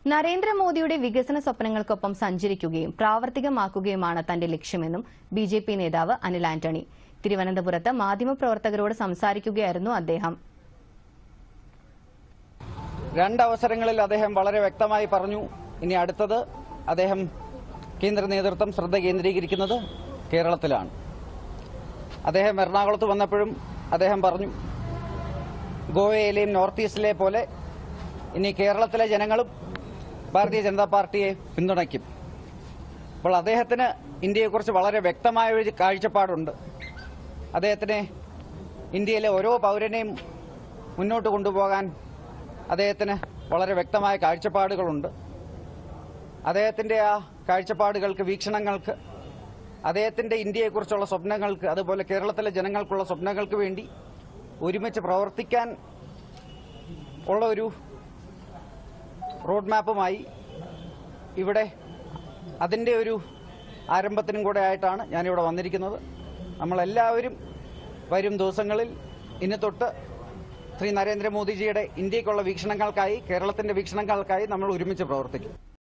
നരേന്ദ്രമോദിയുടെ വികസന സ്വപ്നങ്ങൾക്കൊപ്പം സഞ്ചരിക്കുകയും പ്രാവർത്തികമാക്കുകയുമാണ് തന്റെ ലക്ഷ്യമെന്നും ബി ജെ പി നേതാവ് അനിൽ ആന്റണി തിരുവനന്തപുരത്ത് മാധ്യമപ്രവർത്തകരോട് സംസാരിക്കുകയായിരുന്നു അദ്ദേഹം രണ്ടവസരങ്ങളിൽ അദ്ദേഹം വളരെ വ്യക്തമായി പറഞ്ഞു ഇനി അടുത്തത് അദ്ദേഹം കേന്ദ്ര നേതൃത്വം ശ്രദ്ധ കേന്ദ്രീകരിക്കുന്നത് കേരളത്തിലാണ് അദ്ദേഹം എറണാകുളത്ത് വന്നപ്പോഴും അദ്ദേഹം പറഞ്ഞു ഗോവയിലെയും നോർത്ത് ഈസ്റ്റിലെ പോലെ ഇനി കേരളത്തിലെ ജനങ്ങളും ഭാരതീയ ജനതാ പാർട്ടിയെ പിന്തുണയ്ക്കും അപ്പോൾ അദ്ദേഹത്തിന് ഇന്ത്യയെക്കുറിച്ച് വളരെ വ്യക്തമായ ഒരു കാഴ്ചപ്പാടുണ്ട് അദ്ദേഹത്തിന് ഇന്ത്യയിലെ ഓരോ പൗരനെയും മുന്നോട്ട് കൊണ്ടുപോകാൻ അദ്ദേഹത്തിന് വളരെ വ്യക്തമായ കാഴ്ചപ്പാടുകളുണ്ട് അദ്ദേഹത്തിന്റെ ആ കാഴ്ചപ്പാടുകൾക്ക് വീക്ഷണങ്ങൾക്ക് അദ്ദേഹത്തിന്റെ ഇന്ത്യയെക്കുറിച്ചുള്ള സ്വപ്നങ്ങൾക്ക് അതുപോലെ കേരളത്തിലെ ജനങ്ങൾക്കുള്ള സ്വപ്നങ്ങൾക്ക് വേണ്ടി ഒരുമിച്ച് പ്രവർത്തിക്കാൻ ഉള്ള ഒരു റോഡ് മാപ്പുമായി ഇവിടെ അതിൻ്റെ ഒരു ആരംഭത്തിനും കൂടെ ആയിട്ടാണ് ഞാനിവിടെ വന്നിരിക്കുന്നത് നമ്മളെല്ലാവരും വരും ദിവസങ്ങളിൽ ഇനി തൊട്ട് ശ്രീ നരേന്ദ്രമോദിജിയുടെ ഇന്ത്യക്കുള്ള വീക്ഷണങ്ങൾക്കായി കേരളത്തിന്റെ വീക്ഷണങ്ങൾക്കായി നമ്മൾ ഒരുമിച്ച് പ്രവർത്തിക്കും